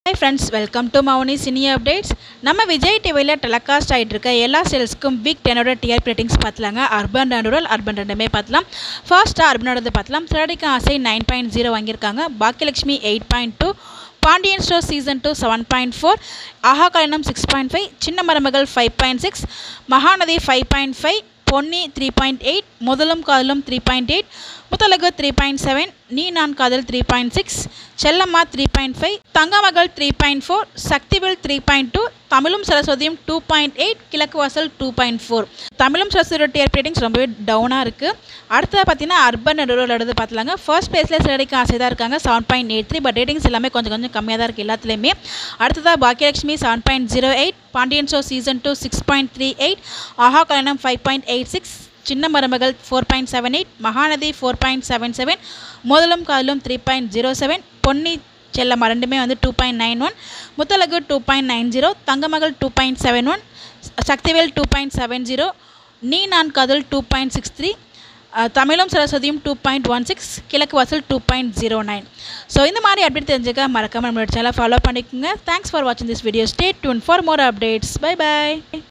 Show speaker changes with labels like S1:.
S1: hi friends welcome to Mouni cine updates நம்ம விஜய் டிவியில் telecast ஆகிட்டு இருக்க எல்லா சேல்ஸ்க்கும் வீக் டெனோட டிஆர்பி ரேட்டிங்ஸ் பார்த்துலாங்க அர்பன் அண்ட் ரூரல் அர்பன் ரெண்டுமே பார்த்துலாம் ஃபர்ஸ்ட்டாக அர்பனோடது பார்த்துலாம் சிறடிக்கு ஆசை நைன் பாயிண்ட் ஜீரோ வாங்கியிருக்காங்க Baakiyalakshmi eight point two Pandian store season two seven point four Aaha Kalyanam six point five Chinna Marumagal five point six Mahanadhi five point five Ponni three point eight Mudhalum Kadhalum three point eight Muthazhagu three point seven Nee Naan Kadhal three point six Chellamma three point five Thangamagal three point four Sakthivel three point two Tamizhum Saraswathiyum two point eight கிழக்கு Vaasal two point four தமிழும் சரஸ்வதியோட TRP ratings ரொம்பவே டவுனாக இருக்குது அடுத்தது பார்த்தீங்கன்னா urban rural எடுத்து பார்த்துலாங்க first பிளேஸில் சிலடிக்கு ஆசை தான் இருக்காங்க seven point eight three but ratings எல்லாமே கொஞ்சம் கொஞ்சம் கம்மியாக தான் இருக்குது எல்லாத்துலேயுமே அடுத்ததாக Baakiyalakshmi seven point zero eight Pandian show season two six point three eight Aaha Kalyanam five point eight six Chinna Marumagal four point seven eight Mahanadhi four point seven seven Mudhalum Kadhalum three point zero seven Ponni Chellamma ரெண்டுமே வந்து two point nine one Muthazhagu two point nine zero Thangamagal two point seven one Sakthivel two point seven zero Nee Naan Kadhal two point six three Tamizhum Saraswathiyum two point one six Kizhakku Vaasal two point zero nine so இந்த மாதிரி update தெரிஞ்சுக்க மறக்காம நம்மளோட சேனலை follow பண்ணிக்கோங்க thanks for வாட்சிங் this video stay tuned for more updates bye by